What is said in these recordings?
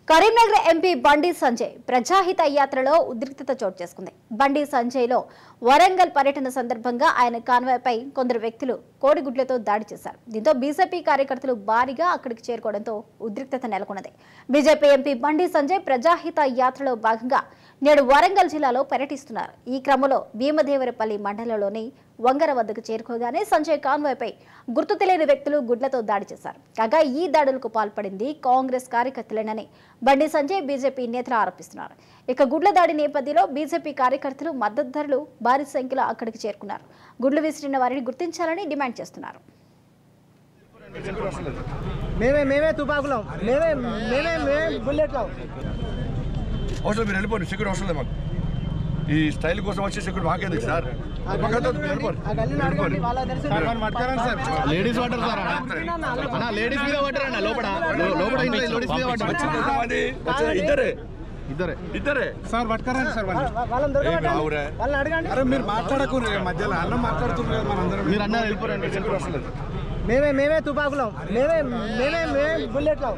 Karimnagar MP బండి సంజయ్ ప్రజాహిత యాత్రలో ఉద్రిక్తత చోటు చేసుకుంది బండి సంజయ్లో వరంగల్ పర్యటన సందర్భంగా ఆయన కాన్వాయ్పై కొందరు వ్యక్తులు కోడిగుడ్లతో దాడి చేశారు దీంతో బీజేపీ కార్యకర్తలు భారీగా అక్కడికి చేరుకోవడంతో ఉద్రిక్తత నెలకొన్నది బీజేపీ ఎంపీ బండి సంజయ్ ప్రజాహిత యాత్రలో భాగంగా నేడు వరంగల్ జిల్లాలో పర్యటిస్తున్నారు ఈ క్రమంలో భీమదేవరపల్లి మండలంలోని వంగర వద్దకు చేరుకోగానే సంజయ్ కాన్వాయ్పై గుర్తు తెలియని వ్యక్తులు గుడ్లతో దాడి చేశారు కాగా ఈ దాడులకు పాల్పడింది కాంగ్రెస్ కార్యకర్తలేనని బండి సంజయ్ బీజేపీ నేతలు ఆరోపిస్తున్నారు ఇక గుడ్ల దాడి నేపథ్యంలో బీజేపీ కార్యకర్తలు మద్దతుదారులు భారీ సంఖ్యలో అక్కడికి చేరుకున్నారు గుడ్లు విసిరిన వారిని గుర్తించాలని డిమాండ్ చేస్తున్నారు మేమే మేమే తుపాకులం మేమే మేమే మేమే బుల్లెట్లం అవసరం మీరు వెళ్ళిపోండి సెక్యూరిటీ అవసరం లేదు మాకు ఈ స్టైల్ కోసం వచ్చే సెక్యూరిటీ మాకేంది సార్ మాకైతే వద్దు, మీరు వెళ్ళిపోండి. ఆ గల్లీని అడగండి వాళ్ళ తెలుసు లేడీస్ వాటర్ సార్ అన్న లేడీస్ మీద వాటర్ అన్న లోపల లో- లోపల ఇంట్లో లేడీస్ మీద వాటర్ ఎంతమంది? వచ్చిన ఇద్దరే ఇద్దరే ఇద్దరే సార్ పట్టుకరండి సార్ వాళ్ళని. వా- వాళ్ళని దొరకబట్టండి ఆవురే. వాళ్ళని అడగండి అరే మీరు మాట్లాడకూరు మధ్యలో అన్నం మాట్లాడుతున్నారు కదా మనందరం మీరు అన్నారు వెళ్ళిపోరండి సెక్యూరిటీ అవసరం లేదు మేమే మేమే తుపాకులం మేమే మేమే మేమే బుల్లెట్లం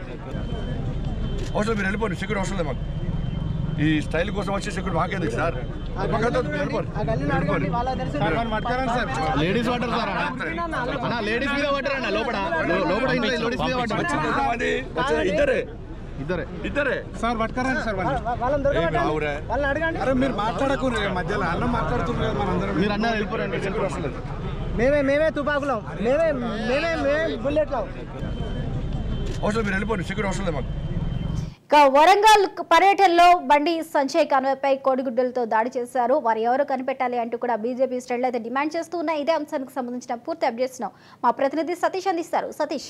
అవసరం మీరు వెళ్ళిపోండి సెక్యూరిటీ అవసరం లేదు మాకు ఈ స్టైల్ కోసం వచ్చే సెక్యూరిటీ మాకేంది సార్ మాకైతే వద్దు, మీరు వెళ్ళిపోండి. ఆ గల్లీని అడగండి వాళ్ళ తెలుసు సార్ వాళ్ళని పట్టుకరండి సార్ లేడీస్ వాటర్ సార్ అన్న లేడీస్ మీద వాటర్ అన్న లోపల లో- లోపల ఇంట్లో లేడీస్ మీద వాటర్ ఎంతమంది? వచ్చిన ఇద్దరే ఇద్దరే ఇద్దరే సార్ పట్టుకరండి సార్ వాళ్ళని. వా- వాళ్ళని దొరకబట్టండి ఆవురే. వాళ్ళని అడగండి అరే మీరు మాట్లాడకూరు మధ్యలో అన్నం మాట్లాడుతున్నారు కదా మనందరం మీరు అన్నారు వెళ్ళిపోరండి సెక్యూరిటీ అవసరం లేదు మేమే మేమే తుపాకులం మేమే మేమే మేమే బుల్లెట్లం అవసరం మీరు వెళ్ళిపోండి సెక్యూరిటీ అవసరం లేదు మాకు ఇక వరంగల్ పర్యటనలో బండి సంజయ్ కాన్వాయ్పై కోడిగుడ్డలతో దాడి చేశారు వారు ఎవరు కనిపెట్టాలి అంటూ కూడా బీజేపీ శ్రేణులు అయితే డిమాండ్ చేస్తూ ఉన్నాయి ఇదే అంశానికి సంబంధించిన పూర్తి అప్డేట్స్ ను మా ప్రతినిధి సతీష్ అందిస్తారు సతీష్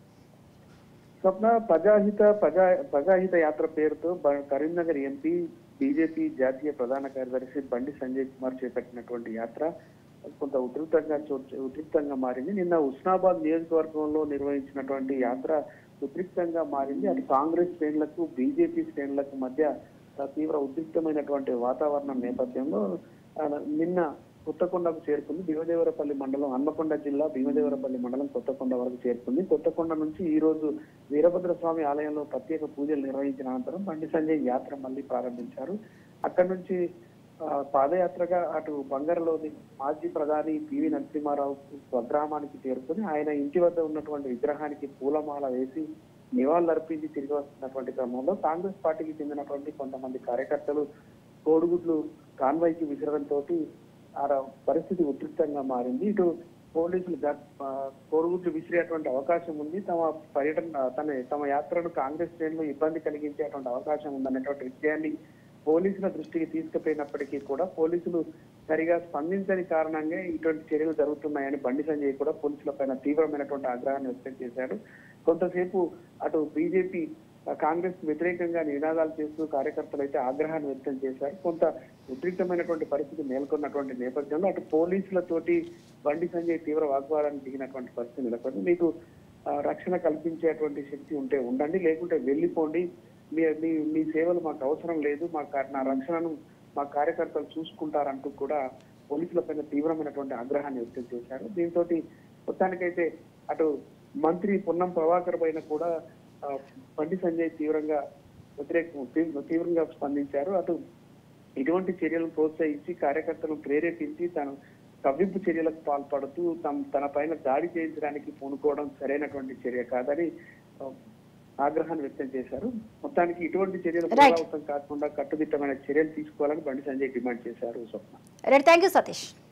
స్వప్న ప్రజాహిత ప్రజా ప్రజాహిత యాత్ర పేరుతో బ- కరీంనగర్ ఎంపీ బీజేపీ జాతీయ ప్రధాన కార్యదర్శి బండి సంజయ్ కుమార్ చేపట్టినటువంటి యాత్ర కొంత ఉధృతంగా చో- ఉధృతంగా మారింది నిన్న ఉస్నాబాద్ నియోజకవర్గంలో నిర్వహించినటువంటి యాత్ర ఉద్రిక్తంగా మారింది అటు కాంగ్రెస్ శ్రేణులకు బీజేపీ శ్రేణులకు మధ్య ఆ, తీవ్ర ఉద్రిక్తమైనటువంటి వాతావరణం నేపథ్యంలో ఆ, నిన్న కొత్తకొండకు చేరుకుంది భీమదేవరపల్లి మండలం హన్మకొండ జిల్లా భీమదేవరపల్లి మండలం కొత్తకొండ వరకు చేరుకుంది కొత్తకొండ నుంచి ఈ రోజు వీరభద్ర స్వామి ఆలయంలో ప్రత్యేక పూజలు నిర్వహించిన అనంతరం బండి సంజయ్ యాత్ర మళ్ళీ ప్రారంభించారు అక్కడి నుంచి ఆ, పాదయాత్రగా అటు బంగారులోని మాజీ ప్రధాని పివి నరసింహారావు స్వగ్రామానికి చేరుకుని ఆయన ఇంటి వద్ద ఉన్నటువంటి విగ్రహానికి పూలమాల వేసి నివాళులర్పించి తిరిగి వస్తున్నటువంటి క్రమంలో కాంగ్రెస్ పార్టీకి చెందినటువంటి కొంతమంది కార్యకర్తలు కోడిగుడ్లు కాన్వాయ్కి విసరడంతో ఆ ర- పరిస్థితి ఉద్రిక్తంగా మారింది ఇటు పోలీసులు గ- ఆ, కోడిగుడ్లు విసిరేటువంటి అవకాశం ఉంది తమ పర్యటన తన తమ యాత్రను కాంగ్రెస్ శ్రేణులు ఇబ్బంది కలిగించేటువంటి అవకాశం ఉందన్నటువంటి విషయాన్ని పోలీసుల దృష్టికి తీసుకుపోయినప్పటికీ కూడా పోలీసులు సరిగా స్పందించని కారణంగా ఇటువంటి చర్యలు జరుగుతున్నాయని బండి సంజయ్ కూడా పోలీసుల పైన తీవ్రమైనటువంటి ఆగ్రహాన్ని వ్యక్తం చేశాడు కొంతసేపు అటు బీజేపీ కాంగ్రెస్ వ్యతిరేకంగా నినాదాలు చేస్తూ కార్యకర్తలు అయితే ఆగ్రహాన్ని వ్యక్తం చేశారు కొంత ఉద్రిక్తమైనటువంటి పరిస్థితి నెలకొన్నటువంటి నేపథ్యంలో అటు పోలీసులతోటి బండి సంజయ్ తీవ్ర వాగ్వాదానికి దిగినటువంటి పరిస్థితి నెలకొంది మీకు ఆ, రక్షణ కల్పించేటువంటి శక్తి ఉంటే ఉండండి లేకుంటే వెళ్ళిపోండి మీ మీ మీ సేవలు మాకు అవసరం లేదు మా కా- నా రక్షణను మా కార్యకర్తలు చూసుకుంటారంటూ కూడా పోలీసుల పైన తీవ్రమైనటువంటి ఆగ్రహాన్ని వ్యక్తం చేశారు దీంతో మొత్తానికైతే అటు మంత్రి పొన్నం ప్రభాకర్ పైన కూడా ఆ, బండి సంజయ్ తీవ్రంగా వ్యతిరేక తీవ్ర- తీవ్రంగా స్పందించారు అటు ఇటువంటి చర్యలను ప్రోత్సహించి కార్యకర్తలను ప్రేరేపించి తను కవ్వింపు చర్యలకు పాల్పడుతూ తమ తన పైన దాడి చేయించడానికి పూనుకోవడం సరైనటువంటి చర్య కాదని ఆ, ఆగ్రహాన్ని వ్యక్తం చేశారు మొత్తానికి ఇటువంటి చర్యలు Right. పునరావృతం కాకుండా కట్టుదిట్టమైన చర్యలు తీసుకోవాలని బండి సంజయ్ డిమాండ్ చేశారు Swapna right thank you Satish